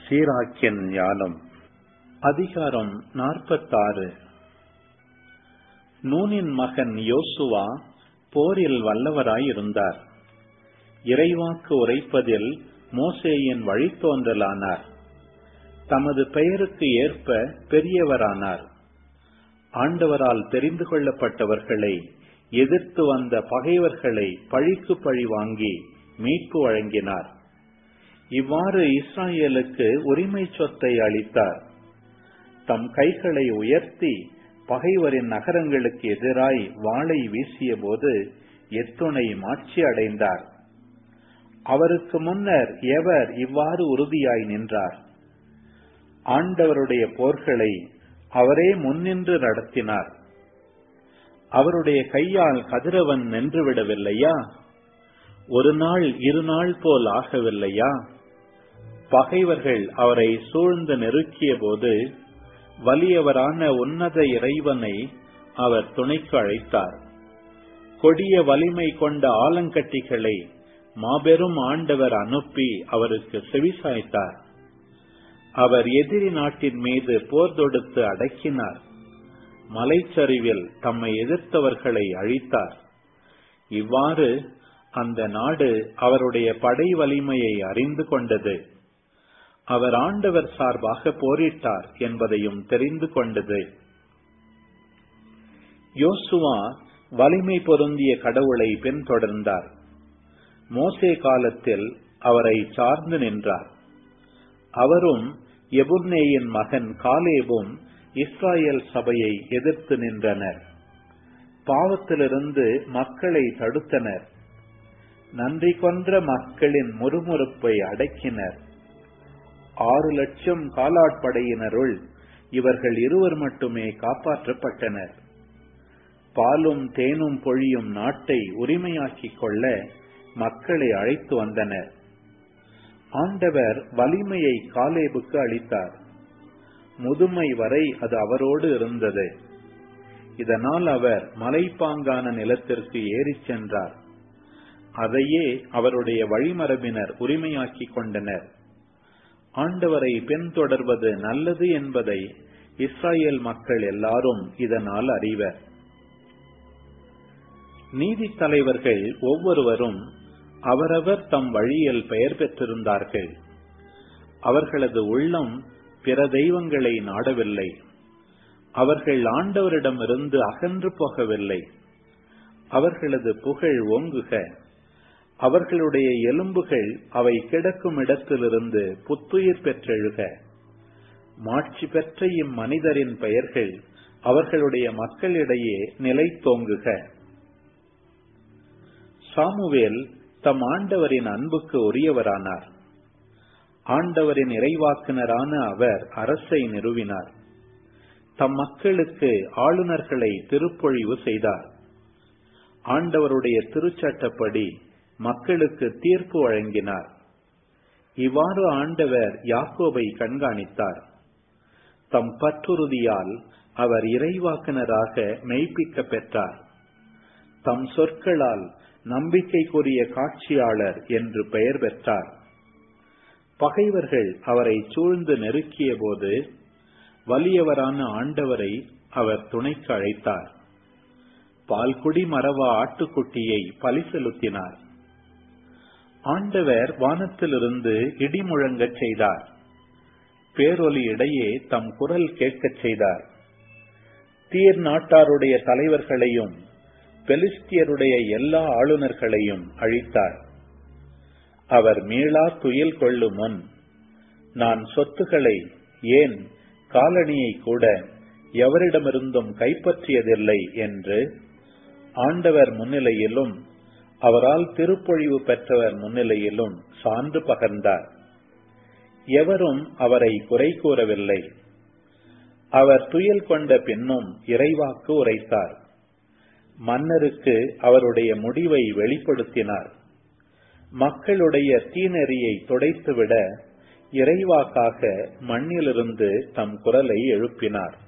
சீராக்கியன் ஞானம் அதிகாரம் நாற்பத்தாறு நூனின் மகன் யோசுவா போரில் வல்லவராயிருந்தார் இறைவாக்கு உரைப்பதில் மோசேயின் வழித்தோன்றலானார் தமது பெயருக்கு ஏற்ப பெரியவரானார் ஆண்டவரால் தெரிந்து கொள்ளப்பட்டவர்களை எதிர்த்து வந்த பகைவர்களை பழிக்கு பழி வாங்கி மீட்பு வழங்கினார் இவ்வாறு இஸ்ராயேலுக்கு உரிமை சொத்தை அளித்தார் தம் கைகளை உயர்த்தி பகைவரின் நகரங்களுக்கு எதிராய் வாளை வீசிய போது எத்துணை மாட்சி அடைந்தார் அவருக்கு முன்னர் எவர் இவ்வாறு உறுதியாய் நின்றார் ஆண்டவருடைய போர்களை அவரே முன்னின்று நடத்தினார் அவருடைய கையால் கதிரவன் நின்றுவிடவில்லையா ஒரு நாள் இரு நாள் போல் ஆகவில்லையா பகைவர்கள் அவரை சூழ்ந்து நெருக்கிய போது வலியவரான உன்னத இறைவனை அவர் துணைக்கு அழைத்தார் கொடிய வலிமை கொண்ட ஆலங்கட்டிகளை மாபெரும் ஆண்டவர் அனுப்பி அவருக்கு செவிசாய்த்தார் அவர் எதிரி நாட்டின் மீது போர் தொடுத்து அடக்கினார் மலைச்சரிவில் தம்மை எதிர்த்தவர்களை அழித்தார் இவ்வாறு அந்த நாடு அவருடைய படை வலிமையை அறிந்து கொண்டது அவர் ஆண்டவர் சார்பாக போரிட்டார் என்பதையும் தெரிந்து கொண்டது யோசுவா வலிமை பொருந்திய கடவுளை பின்தொடர்ந்தார் மோசே காலத்தில் அவரை சார்ந்து நின்றார் அவரும் எபுர்னேயின் மகன் காலேபும் இஸ்ராயல் சபையை எதிர்த்து நின்றனர் பாவத்திலிருந்து மக்களை தடுத்தனர் நன்றி கொன்ற மக்களின் முறுமுறுப்பை அடக்கினர் ஆறு லட்சம் காலாட்படையினருள் இவர்கள் இருவர் மட்டுமே காப்பாற்றப்பட்டனர் பாலும் தேனும் பொழியும் நாட்டை உரிமையாக்கிக் கொள்ள மக்களை அழைத்து வந்தனர் ஆண்டவர் வலிமையை காலேபுக்கு அளித்தார் முதுமை வரை அது அவரோடு இருந்தது இதனால் அவர் மலைப்பாங்கான நிலத்திற்கு ஏறிச் சென்றார் அதையே அவருடைய வழிமரபினர் உரிமையாக்கிக் கொண்டனர் ஆண்டவரை பின்தொடர்வது நல்லது என்பதை இஸ்ராயேல் மக்கள் எல்லாரும் இதனால் அறிவர் நீதி தலைவர்கள் ஒவ்வொருவரும் அவரவர் தம் வழியில் பெயர் பெற்றிருந்தார்கள் அவர்களது உள்ளம் பிற தெய்வங்களை நாடவில்லை அவர்கள் ஆண்டவரிடமிருந்து அகன்று போகவில்லை அவர்களது புகழ் ஓங்குக அவர்களுடைய எலும்புகள் அவை கிடக்கும் இடத்திலிருந்து புத்துயிர் பெற்றெழுக மாட்சி பெற்ற இம்மனிதரின் பெயர்கள் அவர்களுடைய மக்களிடையே நிலைத்தோங்குக சாமுவேல் தம் ஆண்டவரின் அன்புக்கு உரியவரானார் ஆண்டவரின் இறைவாக்குனரான அவர் அரசை நிறுவினார் தம் மக்களுக்கு ஆளுநர்களை திருப்பொழிவு செய்தார் ஆண்டவருடைய திருச்சட்டப்படி மக்களுக்கு தீர்ப்பு வழங்கினார் இவ்வாறு ஆண்டவர் யாக்கோபை கண்காணித்தார் தம் பற்றுறுதியால் அவர் இறைவாக்குனராக மெய்ப்பிக்க பெற்றார் தம் சொற்களால் நம்பிக்கைக்குரிய காட்சியாளர் என்று பெயர் பெற்றார் பகைவர்கள் அவரை சூழ்ந்து நெருக்கிய போது வலியவரான ஆண்டவரை அவர் துணைக்கு அழைத்தார் பால்குடி மரவா ஆட்டுக்குட்டியை பலி செலுத்தினார் ஆண்டவர் வானத்திலிருந்து இடி முழங்கச் செய்தார் பேரொலி இடையே தம் குரல் கேட்கச் செய்தார் தீர் நாட்டாருடைய தலைவர்களையும் பெலிஸ்தியருடைய எல்லா ஆளுநர்களையும் அழித்தார் அவர் மீளா துயில் கொள்ளும் முன் நான் சொத்துக்களை ஏன் காலணியை கூட எவரிடமிருந்தும் கைப்பற்றியதில்லை என்று ஆண்டவர் முன்னிலையிலும் அவரால் திருப்பொழிவு பெற்றவர் முன்னிலையிலும் சான்று பகர்ந்தார் எவரும் அவரை குறை கூறவில்லை அவர் துயில் கொண்ட பின்னும் இறைவாக்கு உரைத்தார் மன்னருக்கு அவருடைய முடிவை வெளிப்படுத்தினார் மக்களுடைய தீநெறியை துடைத்துவிட இறைவாக்காக மண்ணிலிருந்து தம் குரலை எழுப்பினார்